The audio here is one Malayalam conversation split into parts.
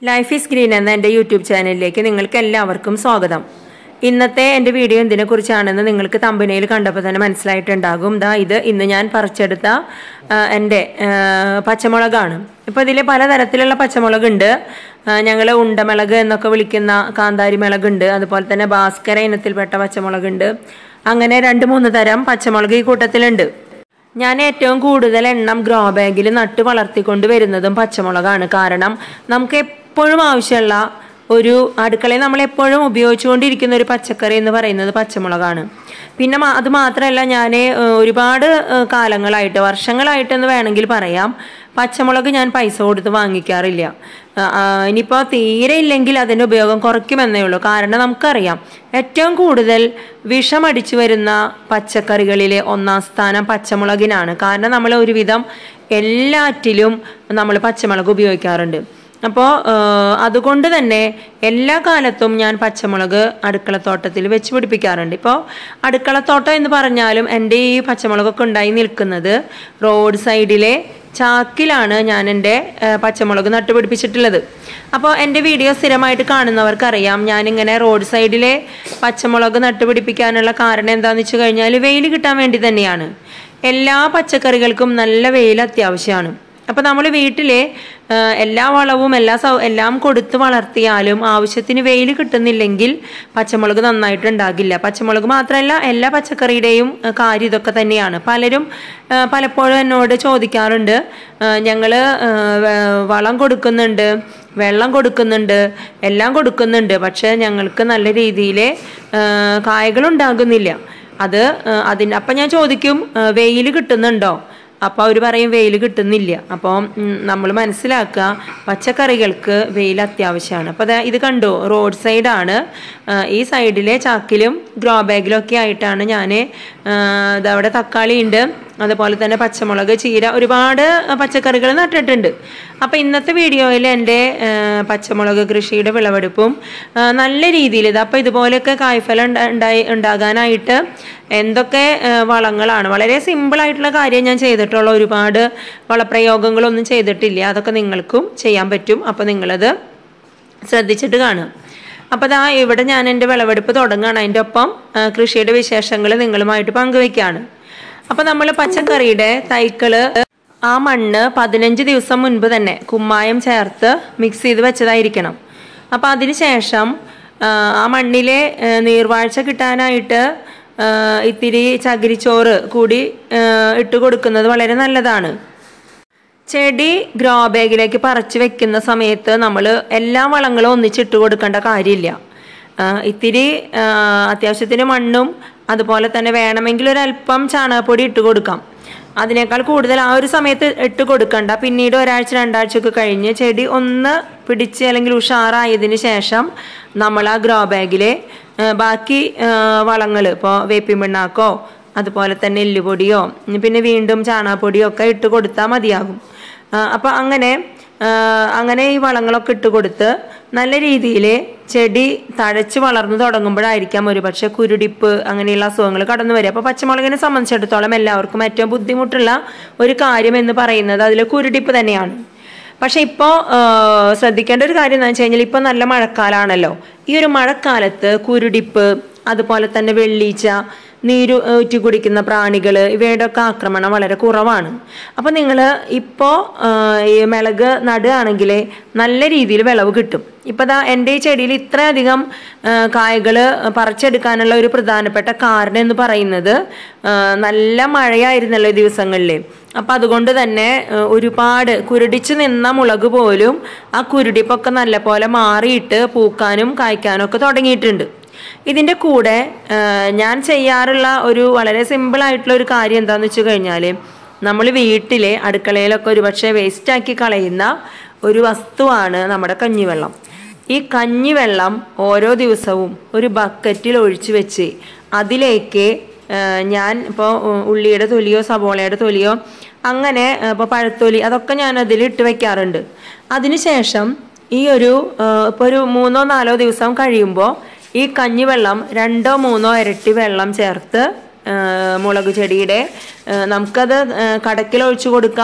ലൈഫ് ഈസ് ഗ്രീൻ എന്ന എൻ്റെ യൂട്യൂബ് ചാനലിലേക്ക് നിങ്ങൾക്ക് എല്ലാവർക്കും സ്വാഗതം ഇന്നത്തെ എൻ്റെ വീഡിയോ എന്തിനെ കുറിച്ചാണെന്ന് നിങ്ങൾക്ക് തമ്പനയിൽ കണ്ടപ്പോൾ തന്നെ മനസ്സിലായിട്ടുണ്ടാകും ദാ ഇത് ഇന്ന് ഞാൻ പറിച്ചെടുത്ത ആ, എൻ്റെ ആ, പച്ചമുളകാണ് ഇപ്പോൾ ഇതിൽ പലതരത്തിലുള്ള പച്ചമുളകുണ്ട് ഞങ്ങൾ ഉണ്ടമിളക് എന്നൊക്കെ വിളിക്കുന്ന കാന്താരി മുളകുണ്ട് അതുപോലെ തന്നെ ഭാസ്കര ഇനത്തിൽപ്പെട്ട പച്ചമുളകുണ്ട് അങ്ങനെ രണ്ട് മൂന്ന് തരം പച്ചമുളക് ഈ കൂട്ടത്തിലുണ്ട് ഞാൻ ഏറ്റവും കൂടുതൽ എണ്ണം ഗ്രോ ബാഗിൽ നട്ട് വളർത്തിക്കൊണ്ട് വരുന്നതും പച്ചമുളകാണ് കാരണം നമുക്ക് എപ്പോഴും ആവശ്യമുള്ള ഒരു അടുക്കളയിൽ നമ്മൾ എപ്പോഴും ഉപയോഗിച്ചുകൊണ്ടിരിക്കുന്ന ഒരു പച്ചക്കറി എന്ന് പറയുന്നത് പച്ചമുളകാണ് പിന്നെ മാ- അത് മാത്രമല്ല ഞാൻ ഒരുപാട് ഏഹ്, കാലങ്ങളായിട്ട് വർഷങ്ങളായിട്ടെന്ന് വേണമെങ്കിൽ പറയാം പച്ചമുളക് ഞാൻ പൈസ കൊടുത്ത് വാങ്ങിക്കാറില്ല ആ, ആ, ഇനിയിപ്പോൾ തീരെ ഇല്ലെങ്കിൽ അതിൻ്റെ ഉപയോഗം കുറയ്ക്കുമെന്നേ ഉള്ളൂ കാരണം നമുക്കറിയാം ഏറ്റവും കൂടുതൽ വിഷമടിച്ചു വരുന്ന പച്ചക്കറികളിലെ ഒന്നാം സ്ഥാനം പച്ചമുളകിനാണ് കാരണം നമ്മൾ ഒരുവിധം എല്ലാറ്റിലും നമ്മൾ പച്ചമുളക് ഉപയോഗിക്കാറുണ്ട് അപ്പോൾ അതുകൊണ്ട് തന്നെ എല്ലാ കാലത്തും ഞാൻ പച്ചമുളക് അടുക്കളത്തോട്ടത്തിൽ വെച്ച് പിടിപ്പിക്കാറുണ്ട് ഇപ്പോൾ അടുക്കളത്തോട്ടം എന്ന് പറഞ്ഞാലും എൻ്റെ ഈ പച്ചമുളകൊക്കെ ഉണ്ടായി നിൽക്കുന്നത് റോഡ് സൈഡിലെ ചാക്കിലാണ് ഞാൻ എൻ്റെ ഏഹ്, പച്ചമുളക് നട്ടുപിടിപ്പിച്ചിട്ടുള്ളത് അപ്പോൾ എൻ്റെ വീഡിയോ സ്ഥിരമായിട്ട് കാണുന്നവർക്കറിയാം ഞാനിങ്ങനെ റോഡ് സൈഡിലെ പച്ചമുളക് നട്ടുപിടിപ്പിക്കാനുള്ള കാരണം എന്താണെന്ന് വെച്ച് കഴിഞ്ഞാൽ വെയിൽ കിട്ടാൻ വേണ്ടി തന്നെയാണ് എല്ലാ പച്ചക്കറികൾക്കും നല്ല വെയിൽ അത്യാവശ്യമാണ് അപ്പോൾ നമ്മൾ വീട്ടിലെ ആ, എല്ലാ വളവും എല്ലാ സൗ എല്ലാം കൊടുത്ത് വളർത്തിയാലും ആവശ്യത്തിന് വെയിൽ കിട്ടുന്നില്ലെങ്കിൽ പച്ചമുളക് നന്നായിട്ട് ഉണ്ടാകില്ല പച്ചമുളക് മാത്രമല്ല എല്ലാ പച്ചക്കറിയുടെയും ആ, കാര്യം ഇതൊക്കെ തന്നെയാണ് പലരും ആ, പലപ്പോഴും എന്നോട് ചോദിക്കാറുണ്ട് ഞങ്ങൾ വളം കൊടുക്കുന്നുണ്ട് വെള്ളം കൊടുക്കുന്നുണ്ട് എല്ലാം കൊടുക്കുന്നുണ്ട് പക്ഷേ ഞങ്ങൾക്ക് നല്ല രീതിയിൽ കായകൾ ഉണ്ടാകുന്നില്ല അത് ആ, അതിന് അപ്പം ഞാൻ ചോദിക്കും വെയിൽ കിട്ടുന്നുണ്ടോ അപ്പോൾ അവർ പറയും വെയിൽ കിട്ടുന്നില്ല അപ്പോൾ നമ്മൾ മനസ്സിലാക്കുക പച്ചക്കറികൾക്ക് വെയിൽ അത്യാവശ്യമാണ് അപ്പോൾ ദാ ഇത് കണ്ടു റോഡ് സൈഡാണ് ഈ സൈഡിലെ ചാക്കിലും ഗ്രോ ബാഗിലും ഒക്കെ ആയിട്ടാണ് ഞാൻ ഇതവിടെ തക്കാളി ഉണ്ട് അതുപോലെ തന്നെ പച്ചമുളക് ചീര ഒരുപാട് പച്ചക്കറികൾ നട്ടിട്ടുണ്ട് അപ്പോൾ ഇന്നത്തെ വീഡിയോയിൽ എൻ്റെ ആ, പച്ചമുളക് കൃഷിയുടെ വിളവെടുപ്പും ആ, നല്ല രീതിയിൽ ഇത് അപ്പോൾ ഇതുപോലെയൊക്കെ കായ്ഫലം ഉണ്ടാ- ഉണ്ടായി ഉണ്ടാകാനായിട്ട് എന്തൊക്കെ ആ, വളങ്ങളാണ് വളരെ സിമ്പിളായിട്ടുള്ള കാര്യം ഞാൻ ചെയ്തിട്ടുള്ള ഒരുപാട് വളപ്രയോഗങ്ങളൊന്നും ചെയ്തിട്ടില്ല അതൊക്കെ നിങ്ങൾക്കും ചെയ്യാൻ പറ്റും അപ്പോൾ നിങ്ങളത് ശ്രദ്ധിച്ചിട്ട് കാണുക അപ്പോൾ ദാ ഇവിടെ ഞാൻ എൻ്റെ വിളവെടുപ്പ് തുടങ്ങുകയാണ് അതിൻ്റെ ഒപ്പം ആ, കൃഷിയുടെ വിശേഷങ്ങൾ നിങ്ങളുമായിട്ട് പങ്കുവെക്കുകയാണ് അപ്പോൾ നമ്മൾ പച്ചക്കറിയുടെ തൈക്കള് ആ മണ്ണ് പതിനഞ്ച് ദിവസം മുൻപ് തന്നെ കുമ്മായം ചേർത്ത് മിക്സ് ചെയ്ത് വെച്ചതായിരിക്കണം അപ്പോൾ അതിന് ശേഷം ആ, ആ മണ്ണിലെ ആ, നീർവാഴ്ച കിട്ടാനായിട്ട് ആ, ഇത്തിരി ചകിരിച്ചോറ് കൂടി ആ, ഇട്ട് കൊടുക്കുന്നത് വളരെ നല്ലതാണ് ചെടി ഗ്രോ ബാഗിലേക്ക് പറിച്ചു വെക്കുന്ന സമയത്ത് നമ്മൾ എല്ലാ വളങ്ങളും ഒന്നിച്ചിട്ട് കൊടുക്കേണ്ട കാര്യമില്ല ആ, ഇത്തിരി ആ, അത്യാവശ്യത്തിന് മണ്ണും അതുപോലെ തന്നെ വേണമെങ്കിൽ ഒരല്പം ചാണകപ്പൊടി ഇട്ട് കൊടുക്കാം അതിനേക്കാൾ കൂടുതൽ ആ ഒരു സമയത്ത് ഇട്ട് കൊടുക്കണ്ട പിന്നീട് ഒരാഴ്ച രണ്ടാഴ്ചയൊക്കെ കഴിഞ്ഞ് ചെടി ഒന്ന് പിടിച്ച് അല്ലെങ്കിൽ ഉഷാറായതിന് ശേഷം നമ്മൾ ആ ഗ്രോ ബാഗിലെ ആ, ബാക്കി വളങ്ങൾ ഇപ്പോൾ വേപ്പിൻ പിണ്ണാക്കോ അതുപോലെ തന്നെ എല്ലുപൊടിയോ പിന്നെ വീണ്ടും ചാണകപ്പൊടിയോ ഒക്കെ ഇട്ട് കൊടുത്താൽ മതിയാകും അപ്പം അങ്ങനെ ആ, അങ്ങനെ ഈ വളങ്ങളൊക്കെ ഇട്ട് കൊടുത്ത് നല്ല രീതിയിൽ ചെടി തഴച്ച് വളർന്നു തുടങ്ങുമ്പോഴായിരിക്കാം ഒരു പക്ഷെ കുരുടിപ്പ് അങ്ങനെയുള്ള അസുഖങ്ങൾ കടന്നു വരിക അപ്പോൾ പച്ചമുളകിനെ സംബന്ധിച്ചിടത്തോളം എല്ലാവർക്കും ഏറ്റവും ബുദ്ധിമുട്ടുള്ള ഒരു കാര്യം എന്ന് പറയുന്നത് അതിൽ കുരുടിപ്പ് തന്നെയാണ് പക്ഷെ ഇപ്പോൾ ശ്രദ്ധിക്കേണ്ട ഒരു കാര്യം എന്താണെന്ന് വെച്ച് കഴിഞ്ഞാൽ ഇപ്പോൾ നല്ല മഴക്കാലമാണല്ലോ ഈ ഒരു മഴക്കാലത്ത് കുരുടിപ്പ് അതുപോലെ തന്നെ വെള്ളീച്ച നീര് ഊറ്റി കുടിക്കുന്ന പ്രാണികൾ ഇവയുടെ ഒക്കെ ആക്രമണം വളരെ കുറവാണ് അപ്പോൾ നിങ്ങൾ ഇപ്പോൾ ഈ മിളക് നടുകയാണെങ്കിൽ നല്ല രീതിയിൽ വിളവ് കിട്ടും ഇപ്പോൾ ദാ എൻ്റെ ഈ ചെടിയിൽ ഇത്രയധികം കായകൾ പറിച്ചെടുക്കാനുള്ള ഒരു പ്രധാനപ്പെട്ട കാരണം എന്ന് പറയുന്നത് ആ, നല്ല മഴയായിരുന്നല്ലോ ഈ ദിവസങ്ങളിൽ അപ്പം അതുകൊണ്ട് തന്നെ ആ, ഒരുപാട് കുരുടിച്ച് നിന്ന മുളക് പോലും ആ കുരുടിപ്പൊക്കെ നല്ലപോലെ മാറിയിട്ട് പൂക്കാനും കായ്ക്കാനും ഒക്കെ തുടങ്ങിയിട്ടുണ്ട് ഇതിൻ്റെ കൂടെ ആ, ഞാൻ ചെയ്യാറുള്ള ഒരു വളരെ സിമ്പിൾ ആയിട്ടുള്ള ഒരു കാര്യം എന്താണെന്ന് വെച്ച് കഴിഞ്ഞാൽ നമ്മൾ വീട്ടിലെ അടുക്കളയിലൊക്കെ ഒരുപക്ഷെ വേസ്റ്റാക്കി കളയുന്ന ഒരു വസ്തുവാണ് നമ്മുടെ കഞ്ഞിവെള്ളം ഈ കഞ്ഞിവെള്ളം ഓരോ ദിവസവും ഒരു ബക്കറ്റിൽ ഒഴിച്ചു വെച്ച് അതിലേക്ക് ആ, ഞാൻ ഇപ്പോൾ ഉള്ളിയുടെ തൊലിയോ സബോളയുടെ തൊലിയോ അങ്ങനെ ഇപ്പോൾ പഴത്തൊലി അതൊക്കെ ഞാൻ അതിൽ ഇട്ട് വെക്കാറുണ്ട് അതിനുശേഷം ഈ ഒരു ഇപ്പോൾ ഒരു മൂന്നോ നാലോ ദിവസം കഴിയുമ്പോൾ ഈ കഞ്ഞിവെള്ളം രണ്ടോ മൂന്നോ ഇരട്ടി വെള്ളം ചേർത്ത് ആ, മുളക് ചെടിയുടെ ആ, നമുക്കത് ആ, കടക്കിൽ ഒഴിച്ചു കൊടുക്കാം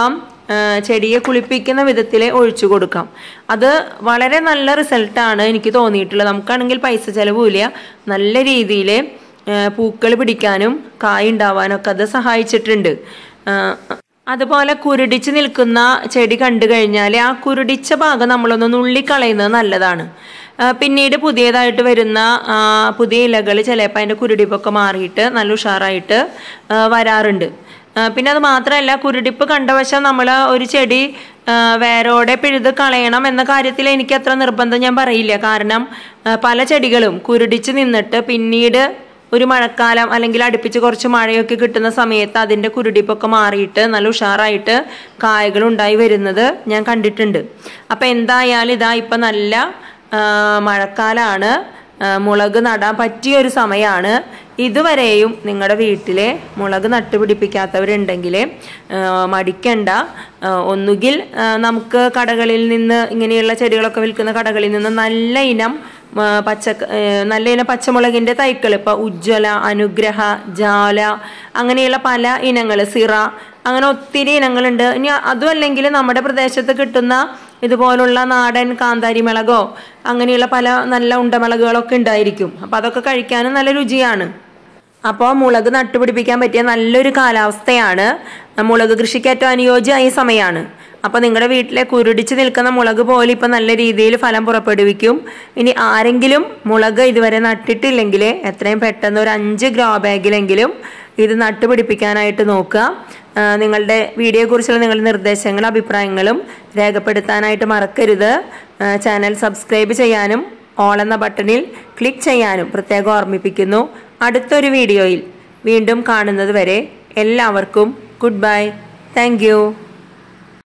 ആ, ചെടിയെ കുളിപ്പിക്കുന്ന വിധത്തിൽ ഒഴിച്ചു കൊടുക്കാം അത് വളരെ നല്ല റിസൾട്ടാണ് എനിക്ക് തോന്നിയിട്ടുള്ളത് നമുക്കാണെങ്കിൽ പൈസ ചിലവുമില്ല നല്ല രീതിയിൽ പൂക്കൾ പിടിക്കാനും കായ് ഉണ്ടാവാനൊക്കെ അത് സഹായിച്ചിട്ടുണ്ട് ആ, അതുപോലെ കുരുടിച്ച് നിൽക്കുന്ന ചെടി കണ്ടു കഴിഞ്ഞാൽ ആ കുരുടിച്ച ഭാഗം നമ്മളൊന്ന് നുള്ളിക്കളയുന്നത് നല്ലതാണ് ആ, പിന്നീട് പുതിയതായിട്ട് വരുന്ന ആ, പുതിയ ഇലകൾ ചിലപ്പോൾ അതിൻ്റെ കുരുടിപ്പൊക്കെ മാറിയിട്ട് നല്ല ഉഷാറായിട്ട് ആ, വരാറുണ്ട് ആ, പിന്നെ അത് മാത്രമല്ല കുരുടിപ്പ് കണ്ട വശം നമ്മൾ ഒരു ചെടി ആ, വേരോടെ പിഴുത് കളയണം എന്ന കാര്യത്തിൽ എനിക്ക് അത്ര നിർബന്ധം ഞാൻ പറയില്ല കാരണം ആ, പല ചെടികളും കുരുടിച്ച് നിന്നിട്ട് പിന്നീട് ഒരു മഴക്കാലം അല്ലെങ്കിൽ അടുപ്പിച്ച് കുറച്ച് മഴയൊക്കെ കിട്ടുന്ന സമയത്ത് അതിൻ്റെ കുരുടിപ്പൊക്കെ മാറിയിട്ട് നല്ല ഉഷാറായിട്ട് കായകൾ ഉണ്ടായി വരുന്നത് ഞാൻ കണ്ടിട്ടുണ്ട് അപ്പം എന്തായാലും ഇതാ ഇപ്പം നല്ല ആ, മഴക്കാലമാണ് ആ, മുളക് നടാൻ പറ്റിയ ഒരു സമയമാണ് ഇതുവരെയും നിങ്ങളുടെ വീട്ടിലെ മുളക് നട്ടുപിടിപ്പിക്കാത്തവരുണ്ടെങ്കിൽ ആ, മടിക്കണ്ട ആ, ഒന്നുകിൽ ആ, നമുക്ക് കടകളിൽ നിന്ന് ഇങ്ങനെയുള്ള ചെടികളൊക്കെ വിൽക്കുന്ന കടകളിൽ നിന്ന് നല്ല ഇനം ആ, പച്ച ഏ, നല്ല ഇനം പച്ചമുളകിൻ്റെ തൈക്കൾ ഇപ്പോൾ ഉജ്ജ്വല അനുഗ്രഹ ജാല അങ്ങനെയുള്ള പല ഇനങ്ങൾ സിറ അങ്ങനെ ഒത്തിരി ഇനങ്ങളുണ്ട് ഇനി അതും അല്ലെങ്കിൽ നമ്മുടെ പ്രദേശത്ത് കിട്ടുന്ന ഇതുപോലുള്ള നാടൻ കാന്താരി മിളകോ അങ്ങനെയുള്ള പല നല്ല ഉണ്ടമിളകുകളൊക്കെ ഉണ്ടായിരിക്കും അപ്പോൾ അതൊക്കെ കഴിക്കാനും നല്ല രുചിയാണ് അപ്പോൾ മുളക് നട്ടുപിടിപ്പിക്കാൻ പറ്റിയ നല്ലൊരു കാലാവസ്ഥയാണ് മുളക് കൃഷിക്ക് ഏറ്റവും അനുയോജ്യമായ ഈ സമയമാണ് അപ്പോൾ നിങ്ങളുടെ വീട്ടിലെ കുരുടിച്ച് നിൽക്കുന്ന മുളക് പോലെ ഇപ്പം നല്ല രീതിയിൽ ഫലം പുറപ്പെടുവിക്കും ഇനി ആരെങ്കിലും മുളക് ഇതുവരെ നട്ടിട്ടില്ലെങ്കിൽ എത്രയും പെട്ടെന്ന് ഒരു അഞ്ച് ഗ്രോ ബാഗിലെങ്കിലും ഇത് നട്ടുപിടിപ്പിക്കാനായിട്ട് നോക്കുക ആ, നിങ്ങളുടെ വീഡിയോയെക്കുറിച്ചുള്ള നിങ്ങളുടെ നിർദ്ദേശങ്ങളും അഭിപ്രായങ്ങളും രേഖപ്പെടുത്താനായിട്ട് മറക്കരുത് ആ, ചാനൽ സബ്സ്ക്രൈബ് ചെയ്യാനും ഓൾ എന്ന ബട്ടണിൽ ക്ലിക്ക് ചെയ്യാനും പ്രത്യേകം ഓർമ്മിപ്പിക്കുന്നു അടുത്തൊരു വീഡിയോയിൽ വീണ്ടും കാണുന്നത് വരെ എല്ലാവർക്കും ഗുഡ് ബൈ താങ്ക്